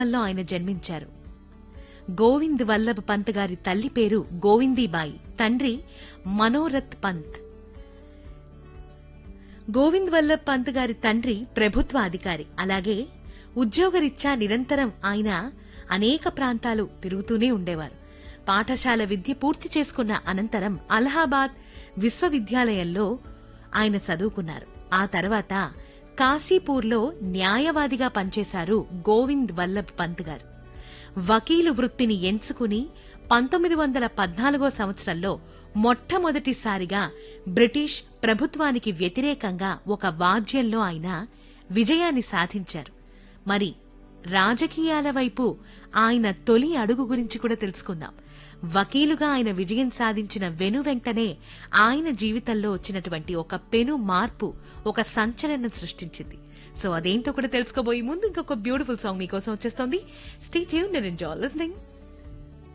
లో ఆయన జన్మించారు గోవింద్ వల్లభ్ పంత్ గారి తల్లి పేరు గోవిందీబాయి తండ్రి మనోరథ్ పంత్ గోవింద్ వల్లభ్ పంత్ గారి తండ్రి ప్రభుత్వ అధికారి అలాగే ఉద్యోగరీత్యా నిరంతరం ఆయన అనేక ప్రాంతాలు తిరుగుతూనే ఉండేవారు పాఠశాల విద్య పూర్తి చేసుకున్న అనంతరం అలహాబాద్ విశ్వవిద్యాలయంలో ఆయన చదువుకున్నారు ఆ తర్వాత కాశీపూర్లో న్యాయవాదిగా పనిచేశారు గోవింద్ వల్లభ్ పంత్ గారు వకీలు వృత్తిని ఎంచుకుని పంతొమ్మిది వందల పద్నాలుగో సంవత్సరంలో మొట్టమొదటిసారిగా బ్రిటిష్ ప్రభుత్వానికి వ్యతిరేకంగా ఒక వాద్యంలో ఆయన విజయాన్ని సాధించారు మరి రాజకీయాల వైపు ఆయన తొలి అడుగు గురించి కూడా తెలుసుకుందాం వకీలుగా ఆయన విజయం సాధించిన వెను వెంటనే ఆయన జీవితంలో వచ్చినటువంటి ఒక పెను మార్పు ఒక సంచలనం సృష్టించింది సో అదేంటో కూడా తెలుసుకోబోయే ముందు ఇంకొక బ్యూటిఫుల్ సాంగ్ మీకోసం వచ్చేస్తోంది stay tune and enjoy listening